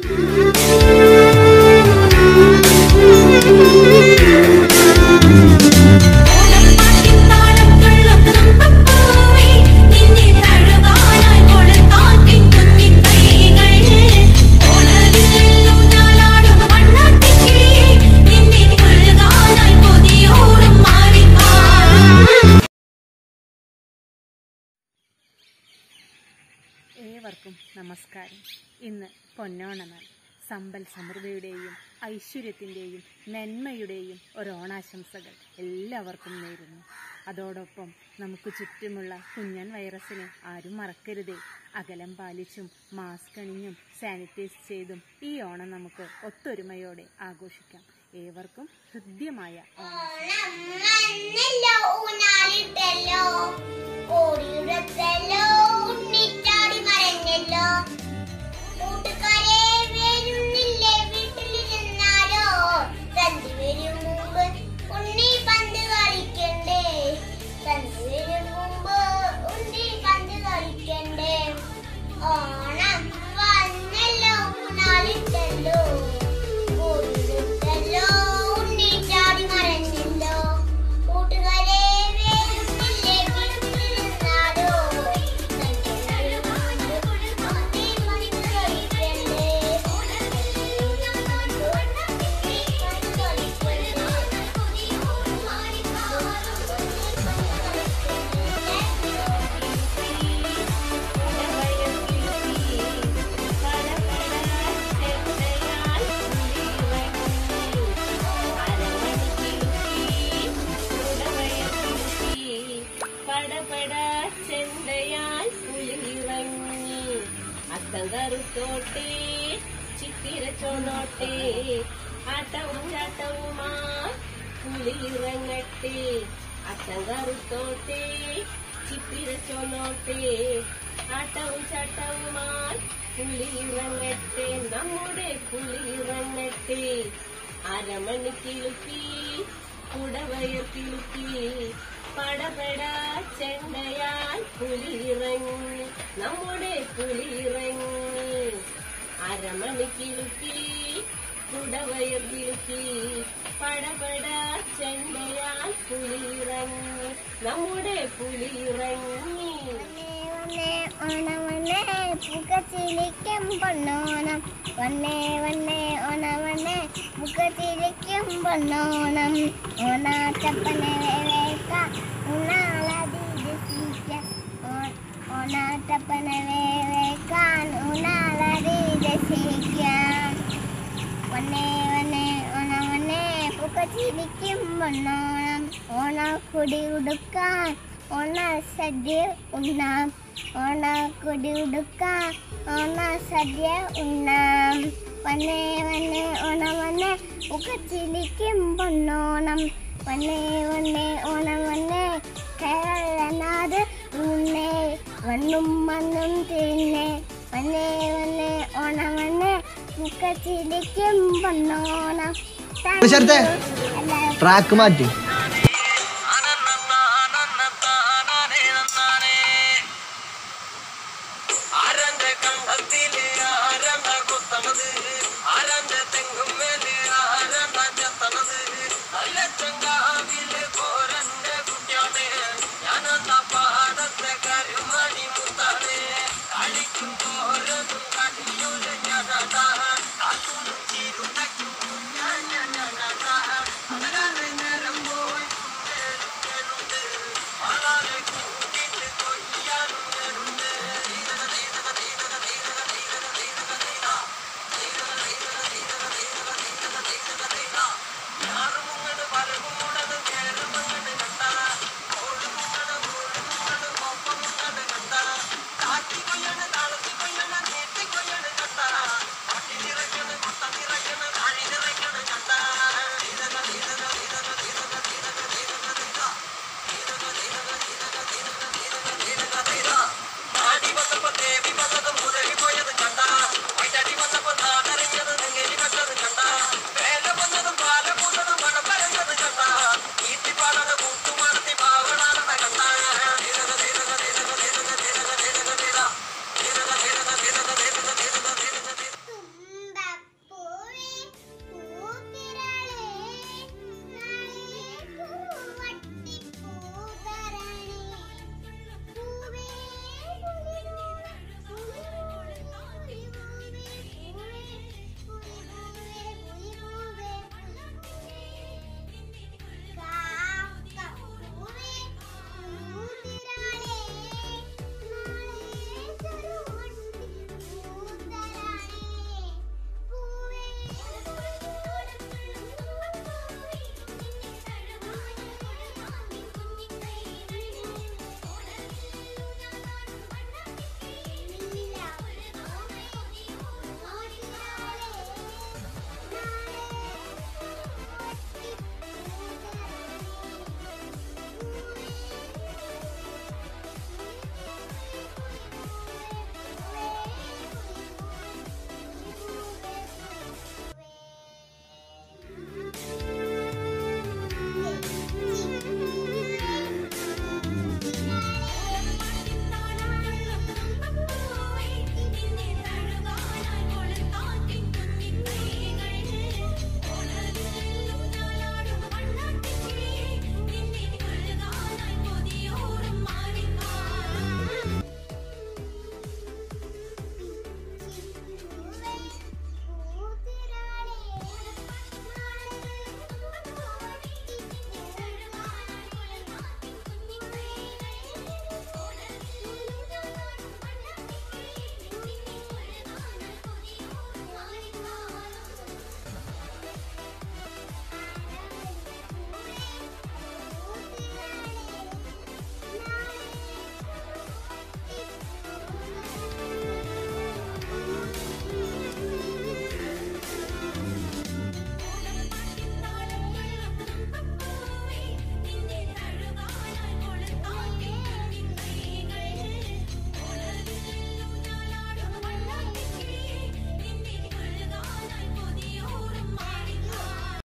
ഓണപ്പാട്ടിൻ താളത്തുള്ളും തുമ്പപ്പൂവേ, നിന്നെ തഴുകാനായി കൊളുത്താറ്റിൻ കുഞ്ഞിൻ കൈകൾ. ഓണവില്ലെല്ലും ഞാലാടും വണ്ണാത്തിക്കിളിയേ, നിന്നെ കഴുകാനായി കൊതിയോടും മാറിക്കാണും. ഏവർക്കും നമസ്കാരം ഇന്ന് പൊന്നോണനാൾ സമ്പൽ സമൃദ്ധിയുടെയും ഐശ്വര്യത്തിൻ്റെയും നന്മയുടെയും ഒരോണാശംസകൾ എല്ലാവർക്കും നേരുന്നു അതോടൊപ്പം നമുക്ക് ചുറ്റുമുള്ള കുഞ്ഞൻ വൈറസിനെ ആരും മറക്കരുതേ അകലം പാലിച്ചും മാസ്ക് അണിഞ്ഞും സാനിറ്റൈസ് ചെയ്തും ഈ ഓണം നമുക്ക് ഒത്തൊരുമയോടെ ആഘോഷിക്കാം ഏവർക്കും ഹൃദ്യമായ ഓണം വന്നല്ലോ ഊഞ്ഞാലിട്ടല്ലോ ഓടിയുടത്തല്ലോ ഉണ്ണിച്ചാടി മറഞ്ഞല്ലോ കൂട്ടുകാരെ വരുന്നില്ലേ വീട്ടിലിരുന്നാലോ സന്ധി വരും മുമ്പ് ഉണ്ണി പന്ത് കളിക്കണ്ടേ സന്ധി വരും മുമ്പ് ഉണ്ണി പന്ത് കളിക്കണ്ടേ ഓണം വന്നല്ലോ ഊഞ്ഞാലിട്ടല്ലോ ഓടിയുടത്തല്ലോ ഉണ്ണിച്ചാടി മറഞ്ഞല്ലോ കൂട്ടുകാരെ വരുന്നില്ലേ വീട്ടിലിരുന്നാലോ പടപട ചെണ്ടയാൽ പുലിറങ്ങി അത്തം കറുത്തോട്ടെ ചിത്തിര ചോന്നോട്ടെ ആട്ടവും ചാട്ടവുമാ പുലിറങ്ങട്ടെ അത്തം കറുത്തോട്ടെ ചിത്തിര ചോന്നോട്ടെ ആട്ടവും ചാട്ടവുമായി പുലിറങ്ങട്ടെ നമ്മുടെ പുലിറങ്ങട്ടെ അരമണിക്കിലുക്കി കുടവയർ കിലുക്കി പടപട ചെണ്ടയാൽ പുലിറങ്ങി നമ്മുടെ പുലിറങ്ങി അരമണിക്കിലുക്കി കുടവയർ കിലുക്കി പടപട ചെണ്ടയാൽ പുലിറങ്ങി നമ്മുടെ പുലിറങ്ങി വന്നേ ഓണവന്നേ മുഖത്തിരിക്കും പൊന്നോണം വന്നേ വന്നേ ഓണവന്നേ മുഖത്തിരിക്കും പൊന്നോണം ഓണാട്ടപ്പനെ വേവേക്ക ഊണാളതിരസിക്ക ഓണാട്ടപ്പനെ വേവേക്കാൻ ഊണാളതിരസിക്കാം വന്നേ വന്നേ ഓണം വന്നേ മുഖത്തിരിക്കും പൊന്നോണം ഓണക്കുടി ഉടുക്കാൻ ഓണ സദ്യ ഉണ്ണാം ഓണക്കുടി ഉടുക്കാം ഓണ സദ്യ ഉണ്ണാം വന്നേ വന്നേ ഓണം വന്നേ മുഖത്തിരിക്കും പൊന്നോണം വന്നേ വന്നേ ഓണം വന്നേ കേരളനാട് ഉണ്ണേ വണ്ണും മണ്ണും തിന്നേ വന്നേ വന്നേ ഓണം വന്നേ മുഖത്തിരിക്കും പൊന്നോണം ശരത്തേ എല്ലാവർക്കും ട്രാക്ക് മാറ്റി